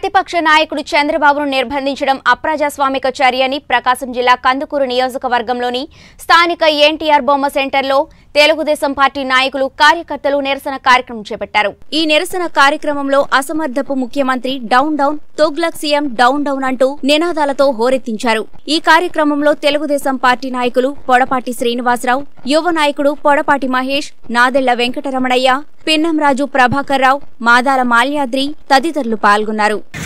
ప్రతిపక్ష నాయకుడు చంద్రబాబును నిర్బంధించడం అప్రజాస్వామిక చర్య అని ప్రకాశం జిల్లా కందుకూరు నియోజకవర్గంలోని స్థానిక ఎన్టీఆర్ బొమ్మ సెంటర్లో తెలుగుదేశం పార్టీ నాయకులు కార్యకర్తలు నిరసన కార్యక్రమం చేపట్టారు ఈ నిరసన కార్యక్రమంలో అసమర్థపు ముఖ్యమంత్రి down down Tughlaq CM down down అంటూ నినాదాలతో హోరెత్తించారు ఈ కార్యక్రమంలో తెలుగుదేశం పార్టీ నాయకులు పొడపాటి శ్రీనివాసరావు యువ నాయకుడు పొడపాటి మహేష్ నాదెళ్ల వెంకటరమణయ్య పిన్నంరాజు ప్రభాకర్ రావు మాదాల మాల్యాద్రి తదితరులు పాల్గొన్నారు